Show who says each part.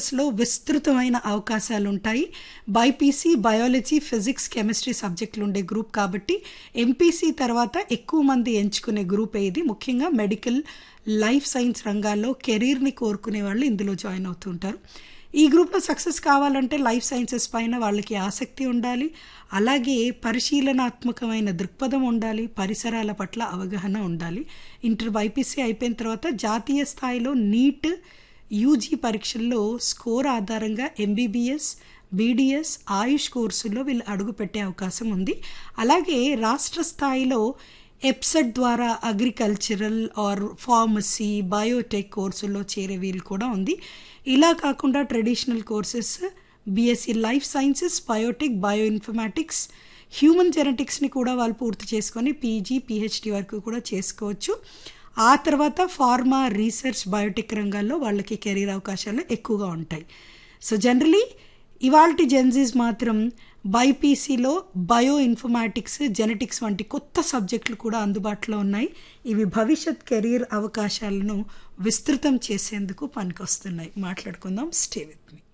Speaker 1: కోర్సెస్లో విస్తృతమైన అవకాశాలు ఉంటాయి బైపీసీ బయాలజీ ఫిజిక్స్ కెమిస్ట్రీ సబ్జెక్టులు ఉండే గ్రూప్ కాబట్టి ఎంపీసీ తర్వాత ఎక్కువ మంది ఎంచుకునే గ్రూప్ ఇది ముఖ్యంగా మెడికల్ లైఫ్ సైన్స్ రంగాల్లో కెరీర్ని కోరుకునే వాళ్ళు ఇందులో జాయిన్ అవుతుంటారు ఈ గ్రూప్లో సక్సెస్ కావాలంటే లైఫ్ సైన్సెస్ పైన వాళ్ళకి ఆసక్తి ఉండాలి అలాగే పరిశీలనాత్మకమైన దృక్పథం ఉండాలి పరిసరాల పట్ల అవగాహన ఉండాలి ఇంటర్ బైపీసీ అయిపోయిన తర్వాత జాతీయ స్థాయిలో నీట్ యూజీ పరీక్షల్లో స్కోర్ ఆధారంగా ఎంబీబీఎస్ బీడీఎస్ ఆయుష్ కోర్సుల్లో వీళ్ళు అడుగు పెట్టే అవకాశం ఉంది అలాగే రాష్ట్ర స్థాయిలో ఎప్సెట్ ద్వారా అగ్రికల్చరల్ ఆర్ ఫార్మసీ బయోటెక్ కోర్సుల్లో చేరే వీలు కూడా ఉంది ఇలా కాకుండా traditional courses BSc life sciences biotech bioinformatics human జెనెటిక్స్ని కూడా వాళ్ళు పూర్తి చేసుకొని పీజీ పిహెచ్డి వరకు కూడా చేసుకోవచ్చు ఆ తర్వాత ఫార్మా రీసెర్చ్ బయోటెక్ రంగాల్లో వాళ్ళకి కెరీర్ అవకాశాలు ఎక్కువగా ఉంటాయి సో జనరలీ ఇవాల్టి జెన్జీస్ మాత్రం బైపీసీలో బయో ఇన్ఫర్మాటిక్స్ జెనెటిక్స్ వంటి కొత్త సబ్జెక్టులు కూడా అందుబాటులో ఉన్నాయి ఇవి భవిష్యత్ కెరీర్ అవకాశాలను విస్తృతం చేసేందుకు పనికొస్తున్నాయి మాట్లాడుకుందాం స్టే విత్ మీ